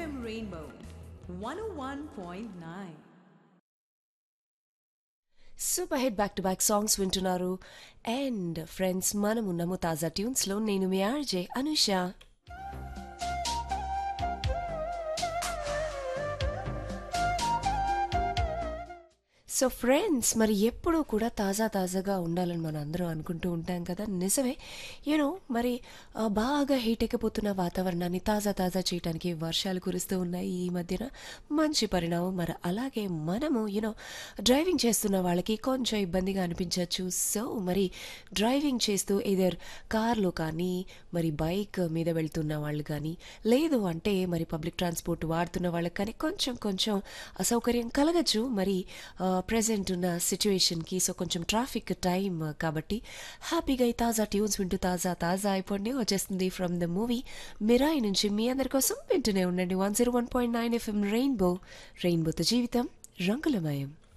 FM Rainbow 101.9. Super hit back to back songs వింటున్నారు and friends మనమున్నాము తాజా ట్యూన్స్లో నేను మీ ఆర్జే అనుష సో ఫ్రెండ్స్ మరి ఎప్పుడూ కూడా తాజా తాజాగా ఉండాలని మనం అందరం అనుకుంటూ ఉంటాం కదా నిజమే యూనో మరి ఆ, బాగా హీట్ ఎక్కిపోతున్న వాతావరణాన్ని తాజా తాజా చేయడానికి వర్షాలు కురుస్తూ ఉన్నాయి ఈ మధ్యన మంచి పరిణామం మరి అలాగే మనము యూనో డ్రైవింగ్ చేస్తున్న వాళ్ళకి కొంచెం ఇబ్బందిగా అనిపించవచ్చు సో మరి డ్రైవింగ్ చేస్తూ ఇదర్ కార్లో కానీ మరి బైక్ మీద వెళ్తున్న వాళ్ళు కానీ లేదు అంటే మరి పబ్లిక్ ట్రాన్స్పోర్ట్ వాడుతున్న వాళ్ళకి కానీ కొంచెం కొంచెం అసౌకర్యం కలగచ్చు మరి ప్రజెంట్ ఉన్న సిచ్యువేషన్కి సో కొంచెం ట్రాఫిక్ టైం కాబట్టి హ్యాపీగా ఈ తాజా ట్యూన్స్ వింటూ తాజా తాజా అయిపోండి వచ్చేస్తుంది ఫ్రమ్ ద మూవీ మిరాయి నుంచి మీ అందరి కోసం వింటూనే ఉండండి one zero one point nine FM rainbow రెయిన్బోతో జీవితం రంగులమయం